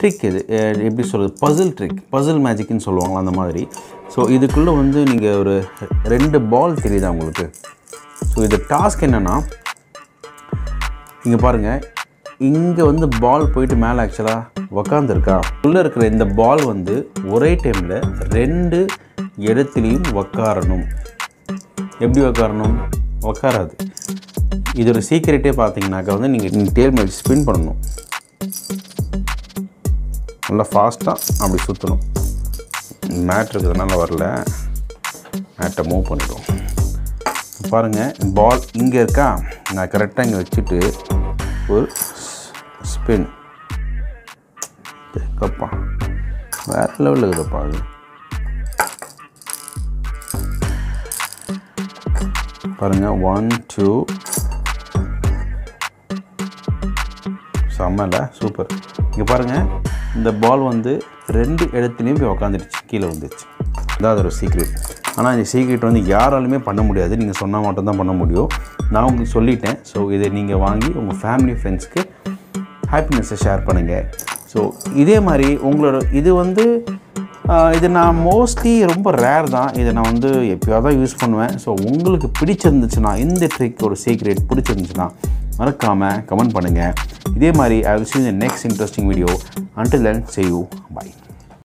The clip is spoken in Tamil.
ட்ரிக் இது அஹ் எப்படி சொல்கிறது பசில் ட்ரிக் பசில் மேஜிக்னு சொல்லுவாங்களா அந்த மாதிரி ஸோ இதுக்குள்ளே வந்து நீங்கள் ஒரு ரெண்டு பால் தெரியுதா உங்களுக்கு ஸோ இது டாஸ்க் என்னென்னா இங்கே பாருங்கள் இங்கே வந்து பால் போயிட்டு மேலே ஆக்சுவலாக உக்காந்துருக்கா உள்ளே இருக்கிற இந்த பால் வந்து ஒரே டைமில் ரெண்டு இடத்துலையும் உக்காரணும் எப்படி உக்காரணும் உக்காராது இதோட சீக்கிரட்டே பார்த்தீங்கன்னாக்கா வந்து நீங்கள் நீங்கள் டேல் மேல் ஸ்பின் பண்ணணும் நல்லா ஃபாஸ்ட்டாக அப்படி சுற்றணும் மேட் இருக்கிறதுனால வரல மேட்டை மூவ் பண்ணிடுவோம் பாருங்கள் பால் இங்கே இருக்கா நான் கரெக்டாக இங்கே வச்சுட்டு ஒரு ஸ்பின் கப்பா வேறு லெவலில் இருக்குதுப்பா அது பாருங்கள் ஒன் டூ செம்மல சூப்பர் இங்கே பாருங்கள் இந்த பால் வந்து ரெண்டு இடத்துலையும் போய் உக்காந்துருச்சு கீழே வந்துருச்சு அதான் அதோட சீக்ரெட் ஆனால் இந்த சீக்ரெட் வந்து யாராலுமே பண்ண முடியாது நீங்கள் சொன்னால் மட்டும்தான் பண்ண முடியும் நான் உங்களுக்கு சொல்லிட்டேன் ஸோ இதை நீங்கள் வாங்கி உங்கள் ஃபேமிலி ஃப்ரெண்ட்ஸ்க்கு ஹாப்பினஸ்ஸை ஷேர் பண்ணுங்கள் ஸோ இதே மாதிரி உங்களோட இது வந்து ஆஹ், இது நான் மோஸ்ட்லி ரொம்ப ரேர் தான் இதை நான் வந்து எப்போயாவது தான் யூஸ் பண்ணுவேன் ஸோ உங்களுக்கு பிடிச்சிருந்துச்சுன்னா இந்த ட்ரிக்கோட சீக்ரெட் பிடிச்சிருந்துச்சுன்னா மறக்காமல் கமெண்ட் பண்ணுங்கள் இதே மாதிரி I will see you in the next interesting video until then see you bye